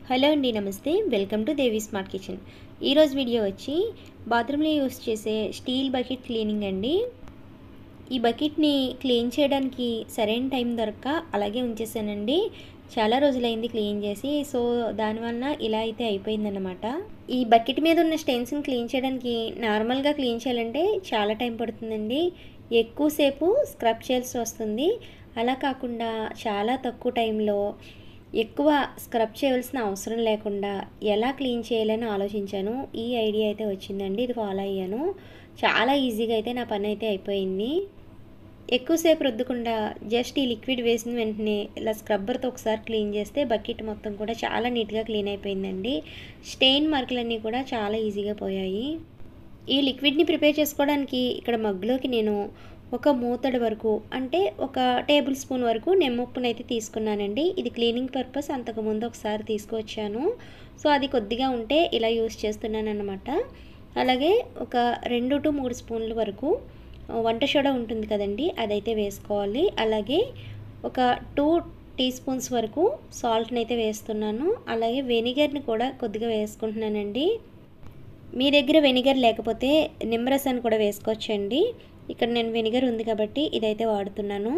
hello అండి నమస్తే welcome to Devi smart kitchen ఈరోజు వీడియో వచ్చి బాత్రూంలో యూస్ చేసే స్టీల్ బకెట్ క్లీనింగ్ అండి ఈ బకెట్ని క్లీన్ చేయడానికి సరైన టైం దొరక్క అలాగే ఉంచేసానండి చాలా రోజులైంది క్లీన్ చేసి సో దానివల్ల ఇలా అయితే అయిపోయిందన్నమాట ఈ బకెట్ మీద ఉన్న స్టెయిన్స్ని క్లీన్ చేయడానికి నార్మల్గా క్లీన్ చేయాలంటే చాలా టైం పడుతుందండి ఎక్కువసేపు స్క్రబ్ చేయాల్సి వస్తుంది అలా కాకుండా చాలా తక్కువ టైంలో ఎక్కువ స్క్రబ్ చేయవలసిన అవసరం లేకుండా ఎలా క్లీన్ చేయాలని ఆలోచించాను ఈ ఐడియా అయితే వచ్చిందండి ఇది ఫాలో అయ్యాను చాలా ఈజీగా అయితే నా పని అయితే అయిపోయింది ఎక్కువసేపు రుద్దకుండా జస్ట్ ఈ లిక్విడ్ వేసిన వెంటనే ఇలా స్క్రబ్బర్తో ఒకసారి క్లీన్ చేస్తే బకెట్ మొత్తం కూడా చాలా నీట్గా క్లీన్ అయిపోయిందండి స్టెయిన్ మార్కులన్నీ కూడా చాలా ఈజీగా పోయాయి ఈ లిక్విడ్ని ప్రిపేర్ చేసుకోవడానికి ఇక్కడ మగ్గులోకి నేను ఒక మూతడి వరకు అంటే ఒక టేబుల్ స్పూన్ వరకు నెమ్మప్పునైతే తీసుకున్నానండి ఇది క్లీనింగ్ పర్పస్ అంతకుముందు ఒకసారి తీసుకొచ్చాను సో అది కొద్దిగా ఉంటే ఇలా యూస్ చేస్తున్నాను అనమాట అలాగే ఒక రెండు టు మూడు స్పూన్ల వరకు వంట సోడా ఉంటుంది కదండి అదైతే వేసుకోవాలి అలాగే ఒక టూ టీ స్పూన్స్ వరకు సాల్ట్ని అయితే వేస్తున్నాను అలాగే వెనిగర్ని కూడా కొద్దిగా వేసుకుంటున్నానండి మీ దగ్గర వెనిగర్ లేకపోతే నిమ్మరసాన్ని కూడా వేసుకోవచ్చండి ఇక్కడ నేను వెనిగర్ ఉంది కాబట్టి ఇదైతే వాడుతున్నాను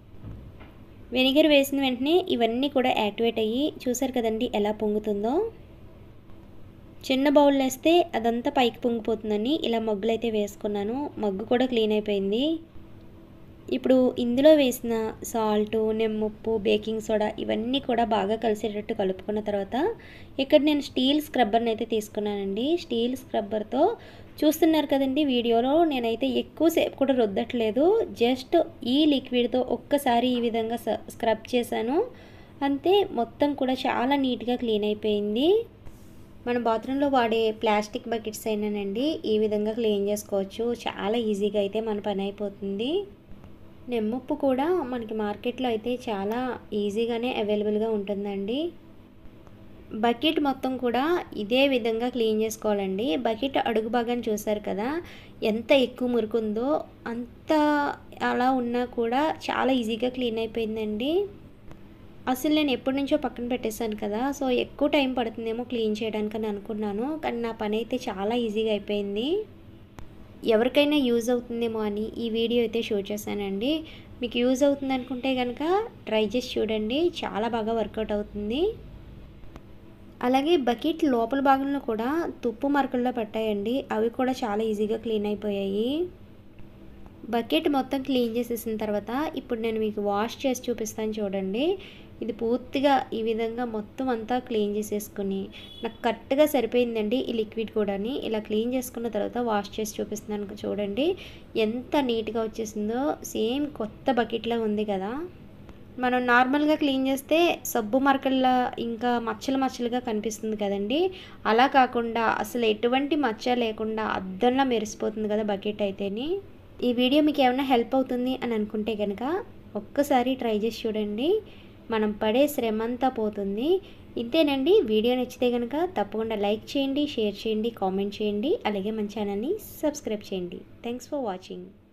వెనిగర్ వేసిన వెంటనే ఇవన్నీ కూడా యాక్టివేట్ అయ్యి చూసారు కదండి ఎలా పొంగుతుందో చిన్న బౌల్ వేస్తే అదంతా పైకి పొంగిపోతుందని ఇలా మగ్గులు అయితే వేసుకున్నాను మగ్గు కూడా క్లీన్ అయిపోయింది ఇప్పుడు ఇందులో వేసిన సాల్ట్ నిమ్మప్పు బేకింగ్ సోడా ఇవన్నీ కూడా బాగా కలిసేటట్టు కలుపుకున్న తర్వాత ఇక్కడ నేను స్టీల్ స్క్రబ్బర్ని అయితే తీసుకున్నానండి స్టీల్ స్క్రబ్బర్తో చూస్తున్నారు కదండి వీడియోలో నేనైతే ఎక్కువసేపు కూడా రుద్దట్లేదు జస్ట్ ఈ లిక్విడ్తో ఒక్కసారి ఈ విధంగా స్క్రబ్ చేశాను అంతే మొత్తం కూడా చాలా నీట్గా క్లీన్ అయిపోయింది మన బాత్రూంలో వాడే ప్లాస్టిక్ బకెట్స్ అయినానండి ఈ విధంగా క్లీన్ చేసుకోవచ్చు చాలా ఈజీగా అయితే మన పని అయిపోతుంది నిమ్మప్పు కూడా మనకి మార్కెట్లో అయితే చాలా ఈజీగానే అవైలబుల్గా ఉంటుందండి బకెట్ మొత్తం కూడా ఇదే విధంగా క్లీన్ చేసుకోవాలండి బకెట్ అడుగు భాగాన్ని చూసారు కదా ఎంత ఎక్కువ మురుకుందో అంత అలా ఉన్నా కూడా చాలా ఈజీగా క్లీన్ అయిపోయిందండి అసలు నేను ఎప్పటి నుంచో పక్కన పెట్టేశాను కదా సో ఎక్కువ టైం పడుతుందేమో క్లీన్ చేయడానికి అని అనుకున్నాను కానీ నా పని అయితే చాలా ఈజీగా అయిపోయింది ఎవరికైనా యూజ్ అవుతుందేమో అని ఈ వీడియో అయితే షూట్ చేశానండి మీకు యూజ్ అవుతుంది అనుకుంటే కనుక ట్రై చేసి చూడండి చాలా బాగా వర్కౌట్ అవుతుంది అలాగే బకెట్ లోపల భాగంలో కూడా తుప్పు మరకల్లో పట్టాయండి అవి కూడా చాలా ఈజీగా క్లీన్ అయిపోయాయి బకెట్ మొత్తం క్లీన్ చేసేసిన తర్వాత ఇప్పుడు నేను మీకు వాష్ చేసి చూపిస్తాను చూడండి ఇది పూర్తిగా ఈ విధంగా మొత్తం అంతా క్లీన్ చేసేసుకుని నాకు కరెక్ట్గా సరిపోయిందండి ఈ లిక్విడ్ కూడాని ఇలా క్లీన్ చేసుకున్న తర్వాత వాష్ చేసి చూపిస్తున్నాను చూడండి ఎంత నీట్గా వచ్చేసిందో సేమ్ కొత్త బకెట్లా ఉంది కదా మనం నార్మల్గా క్లీన్ చేస్తే సబ్బు మరకల్లా ఇంకా మచ్చలు మచ్చలుగా కనిపిస్తుంది కదండి అలా కాకుండా అసలు ఎటువంటి మచ్చ లేకుండా అద్దంలా మెరిసిపోతుంది కదా బకెట్ అయితేని ఈ వీడియో మీకు ఏమైనా హెల్ప్ అవుతుంది అని అనుకుంటే కనుక ఒక్కసారి ట్రై చేసి చూడండి మనం పడే శ్రమంతా పోతుంది ఇంతేనండి వీడియో నచ్చితే కనుక తప్పకుండా లైక్ చేయండి షేర్ చేయండి కామెంట్ చేయండి అలాగే మన ఛానల్ని సబ్స్క్రైబ్ చేయండి థ్యాంక్స్ ఫర్ వాచింగ్